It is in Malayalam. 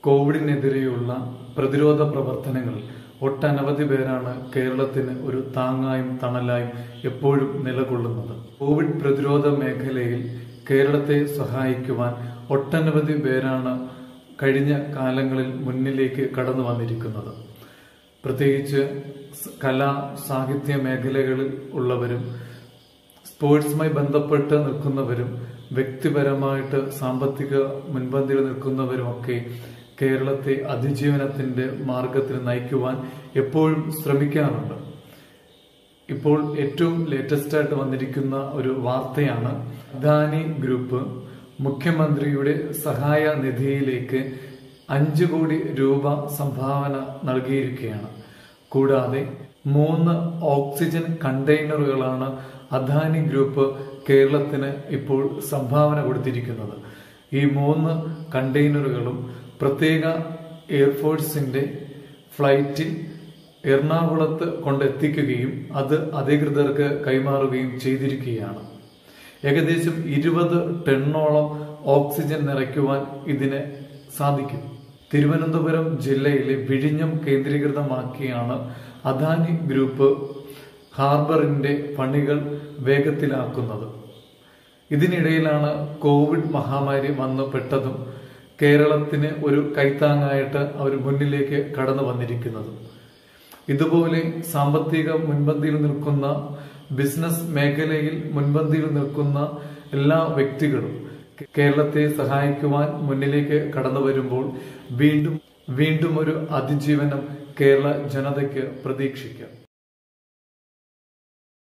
കോവിഡിനെതിരെയുള്ള പ്രതിരോധ പ്രവർത്തനങ്ങൾ ഒട്ടനവധി പേരാണ് കേരളത്തിന് ഒരു താങ്ങായും തണലായും എപ്പോഴും നിലകൊള്ളുന്നത് കോവിഡ് പ്രതിരോധ മേഖലയിൽ കേരളത്തെ സഹായിക്കുവാൻ ഒട്ടനവധി പേരാണ് കഴിഞ്ഞ കാലങ്ങളിൽ മുന്നിലേക്ക് കടന്നു വന്നിരിക്കുന്നത് പ്രത്യേകിച്ച് സ് കലാ സാഹിത്യ മേഖലകളിൽ ഉള്ളവരും സ്പോർട്സുമായി ബന്ധപ്പെട്ട് നിൽക്കുന്നവരും വ്യക്തിപരമായിട്ട് സാമ്പത്തിക മുൻപന്തിയിൽ നിൽക്കുന്നവരുമൊക്കെ കേരളത്തെ അതിജീവനത്തിന്റെ മാർഗത്തിൽ നയിക്കുവാൻ എപ്പോഴും ശ്രമിക്കാറുണ്ട് ഇപ്പോൾ ഏറ്റവും ലേറ്റസ്റ്റ് ആയിട്ട് വന്നിരിക്കുന്ന ഒരു വാർത്തയാണ് അദാനി ഗ്രൂപ്പ് മുഖ്യമന്ത്രിയുടെ സഹായ നിധിയിലേക്ക് അഞ്ചു കോടി രൂപ സംഭാവന നൽകിയിരിക്കുകയാണ് കൂടാതെ മൂന്ന് ഓക്സിജൻ കണ്ടെയ്നറുകളാണ് അദാനി ഗ്രൂപ്പ് കേരളത്തിന് ഇപ്പോൾ സംഭാവന കൊടുത്തിരിക്കുന്നത് ഈ മൂന്ന് കണ്ടെയ്നറുകളും പ്രത്യേക എയർഫോഴ്സിന്റെ ഫ്ലൈറ്റിൽ എറണാകുളത്ത് കൊണ്ടെത്തിക്കുകയും അത് അധികൃതർക്ക് കൈമാറുകയും ചെയ്തിരിക്കുകയാണ് ഏകദേശം ഇരുപത് ടണ്ണോളം ഓക്സിജൻ നിറയ്ക്കുവാൻ ഇതിന് സാധിക്കും തിരുവനന്തപുരം ജില്ലയിലെ വിഴിഞ്ഞം കേന്ദ്രീകൃതമാക്കിയാണ് അദാനി ഗ്രൂപ്പ് ഹാർബറിന്റെ പണികൾ വേഗത്തിലാക്കുന്നത് ഇതിനിടയിലാണ് കോവിഡ് മഹാമാരി വന്നു പെട്ടതും കേരളത്തിന് ഒരു കൈത്താങ്ങായിട്ട് അവർ മുന്നിലേക്ക് കടന്നു വന്നിരിക്കുന്നത് ഇതുപോലെ സാമ്പത്തിക മുൻപന്തിയിൽ നിൽക്കുന്ന ബിസിനസ് മേഖലയിൽ മുൻപന്തിയിൽ നിൽക്കുന്ന എല്ലാ വ്യക്തികളും കേരളത്തെ സഹായിക്കുവാൻ മുന്നിലേക്ക് കടന്നു വരുമ്പോൾ വീണ്ടും വീണ്ടും ഒരു അതിജീവനം കേരള ജനതയ്ക്ക് പ്രതീക്ഷിക്കാം